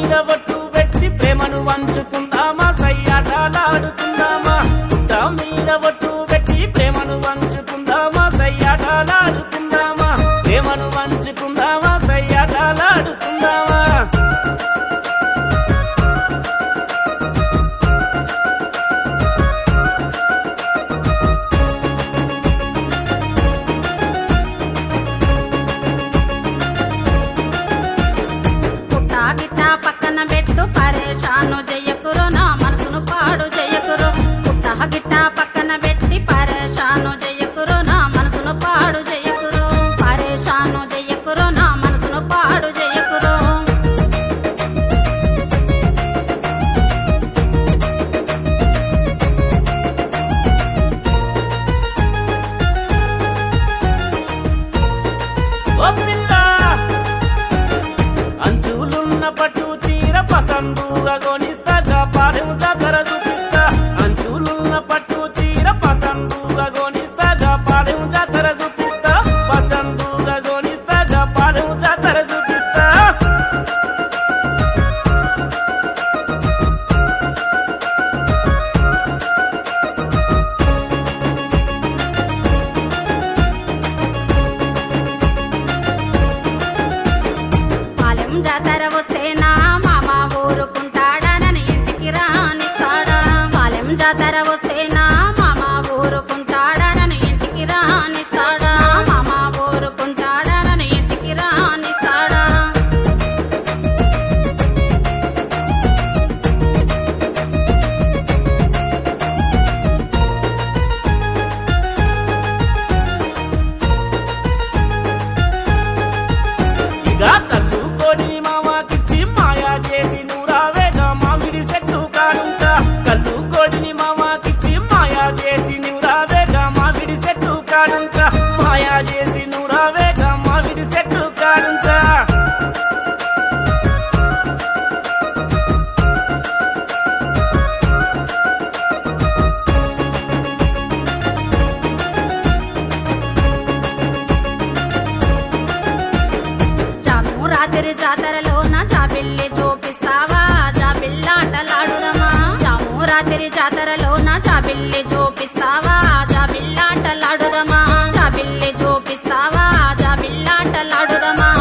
మీద ఒట్టు పెట్టి ప్రేమను వంచుకుందామా సయ్యాటలాడుకుందామా పుట్ట మీద ఒట్టు పెట్టి ప్రేమను వంచుకుందామా సయ్యాటలాడుకుందామా ప్రేమను వంచుకుందామా సయ్యాటలాడుకుందామా పుట్ట గిట్ట పక్కన పెట్టు పరేషాను జయకురు నా మనసును పాడు జయకురు పుట్ట గిట్ట పక్కన పెట్టి పరేషాను జయకురు నా మనసును పాడు జయకురు పరేషాను జయకురు నా మనసును పాడు జయకురు ఓ పిల్ల అంచులున్న పట్టు చీర పసందుగా కొనిస్తాగా పాడెము జాతర చూపిస్తా అంచులున్న పట్టు చీర పసందుగా కొనిస్తాగా పాడెము జాతర చూపిస్తా పసందుగా కొనిస్తాగా పాడెము జాతర చూపిస్తా పాలెం జాతర వస్తే నా మామ ఊరుకుంటాడా నన్ను ఇంటికి రానిస్తాడా పాలెం జాతర వస్తే నా మామ ఊరుకుంటాడా నన్ను ఇంటికి రానిస్తాడా మామ ఊరుకుంటాడా నన్ను ఇంటికి రానిస్తాడా ఇక తల్లు కోడిని మామాకిచ్చి మాయా చేసి నూరావేగా మామిడి చెట్టు కానుంటా కల్లు కోడిని మామాకిచ్చి మాయా చేసి నూరావేగా మామిడి చెట్టు కానుంటా మాయా చేసి నూరావేగా మామిడి చెట్టు కానుంటా జాము రాత్రి జాతరలో నా జాబిల్లి చూపిస్తావా జాబిల్లాటలాడుదమా జాము రాత్రి జాతరలో నా జాబిల్లి చూపిస్తావా జాబిల్లాటలాడుదమా జాబిల్లి చూపిస్తావా జాబిల్లాటలాడుదమా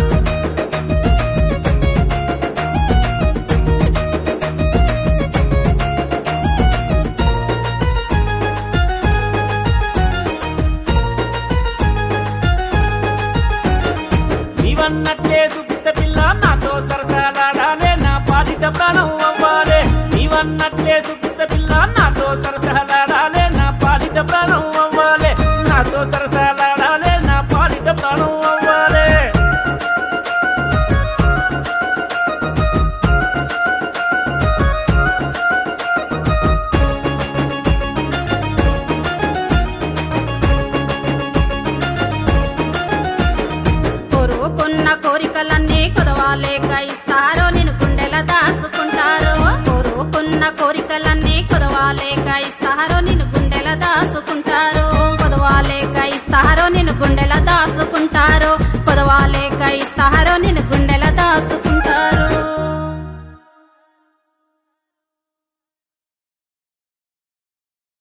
నీవన్నట్లే చూపిస్తే పిల్ల నాతో సరసాలాడాలే నా పాలిట ప్రాణం అవ్వాలే నీవన్నట్లే చూపిస్తే పిల్ల నాతో సరసాలాడాలే నా పాలిట ప్రాణం అవ్వాలే నాతో సరసాలాడాలే నా పాలిట ప్రాణం అవ్వాలే కోరుకున్న కోరికలన్నీ కుదవాలేక ఇస్తారో నేను గుండెల దాసుకుంటారో కోరుకున్న కోరికలన్నీ కుదవాలేక ఇస్తారో నేను గుండెల దాసుకుంటారో కుదవాలేక ఇస్తారో నేను గుండెల దాసుకుంటారో కుదవాలేక ఇస్తారో నేను గుండె